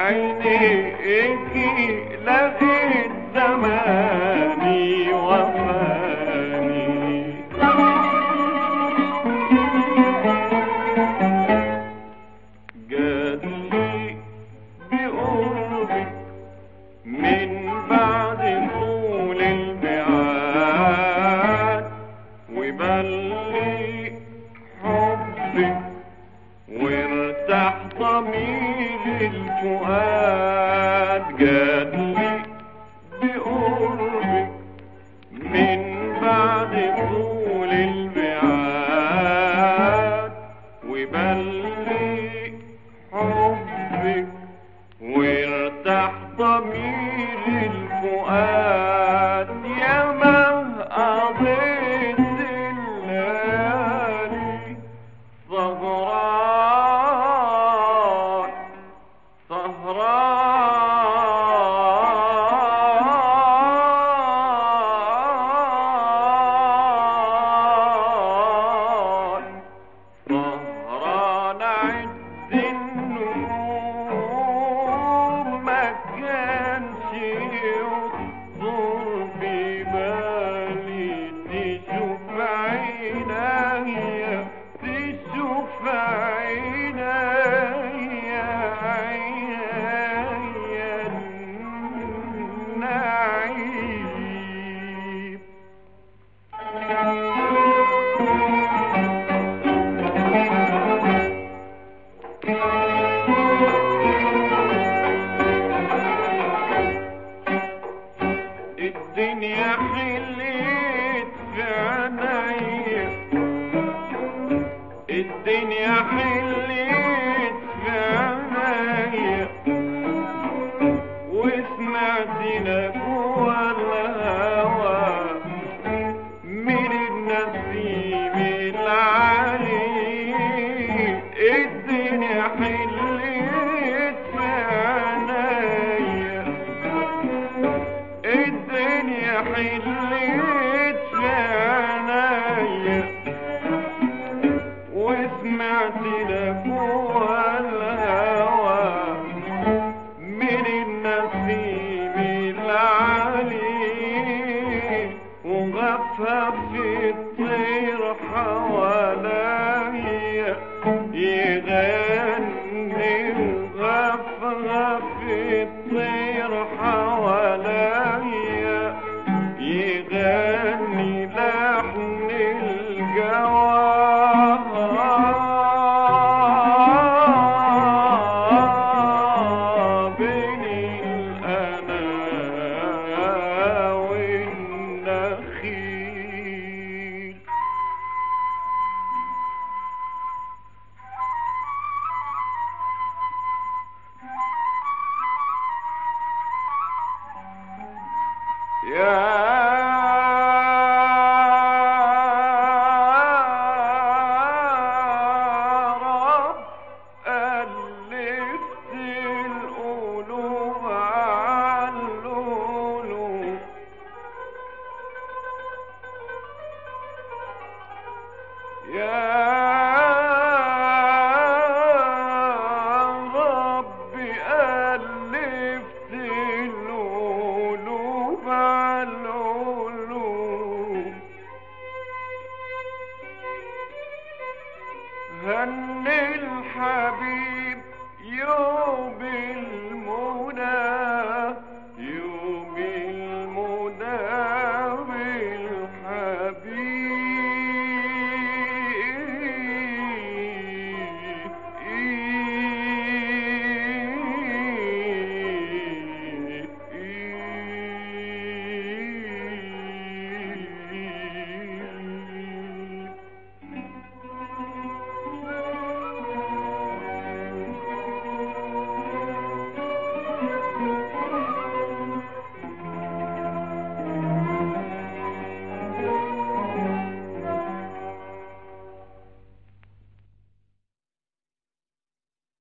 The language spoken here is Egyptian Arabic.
عينيك لغيت زماني وفاني جاتلي بقربك من بعد طول الميعاد وبلي حبك وارتاح ضمير الفؤاد جاتلي بقربك من بعد طول الميعاد وبلي حبك وارتاح ضمير الفؤاد يا ما قضيت الليالي سهران سهران سهران عد النجوم ما كانش يخطر ببالي تشوف عينيا تشوف عينيا عينيا النعيم الدنيا حليت في عينيا الدنيا حليت في عينيا وسمعت لك الهوى من النسيم العليم الدنيا حليت في عينيا الدنيا حليت في عينيا وسمعت لك الهوى من النسيم العليم وغفف الطير حواليا يغني وغفف الطير حواليا يغني لحن الجواب بين الأنا والنخيل يا